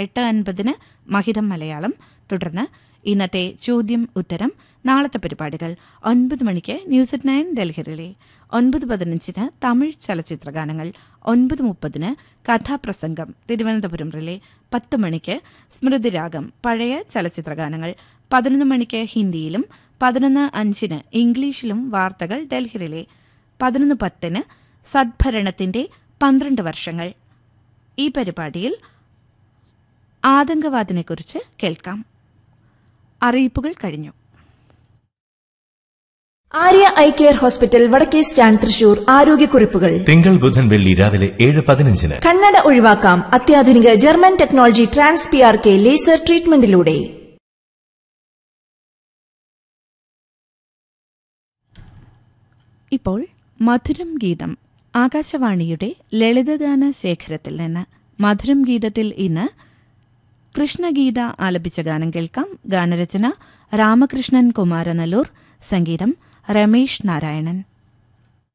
എട്ട് അൻപതിന് മഹിതം മലയാളം തുടർന്ന് ഇന്നത്തെ ചോദ്യം ഉത്തരം നാളത്തെ പരിപാടികൾ ഒൻപത് മണിക്ക് ന്യൂസ് അറ്റ് നയൻ ഡൽഹിയിലെ ഒൻപത് പതിനഞ്ചിന് തമിഴ് ചലച്ചിത്രഗാനങ്ങൾ ഒൻപത് മുപ്പതിന് കഥാപ്രസംഗം തിരുവനന്തപുരം റിലേ പത്ത് മണിക്ക് സ്മൃതിരാഗം പഴയ ചലച്ചിത്രഗാനങ്ങൾ പതിനൊന്ന് മണിക്ക് ഹിന്ദിയിലും പതിനൊന്ന് അഞ്ചിന് ഇംഗ്ലീഷിലും വാർത്തകൾ ഡൽഹിയിലെ പതിനൊന്ന് പത്തിന് സദ്ഭരണത്തിന്റെ പന്ത്രണ്ട് വർഷങ്ങൾ ഈ പരിപാടിയിൽ ആതങ്കവാദിനെക്കുറിച്ച് കേൾക്കാം അറിയിപ്പുകൾ കഴിഞ്ഞു ആര്യ ഐ കെയർ ഹോസ്പിറ്റൽ വടക്കേ സ്റ്റാൻഡ് തൃശൂർ ആരോഗ്യക്കുറിപ്പുകൾ തിങ്കൾ ബുധൻ വെള്ളി രാവിലെ ഏഴ് പതിനഞ്ചിന് കണ്ണട ഒഴിവാക്കാം അത്യാധുനിക German technology trans P R K laser ട്രീറ്റ്മെന്റിലൂടെ ഇപ്പോൾ മധുരം ഗീതം ആകാശവാണിയുടെ ലളിതഗാന ശേഖരത്തിൽ നിന്ന് മധുരം ഗീതത്തിൽ ഇന്ന് കൃഷ്ണഗീത ആലപിച്ച ഗാനം കേൾക്കാം ഗാനരചന രാമകൃഷ്ണൻ കുമാരനല്ലൂർ സംഗീതം രമേശ് നാരായണൻ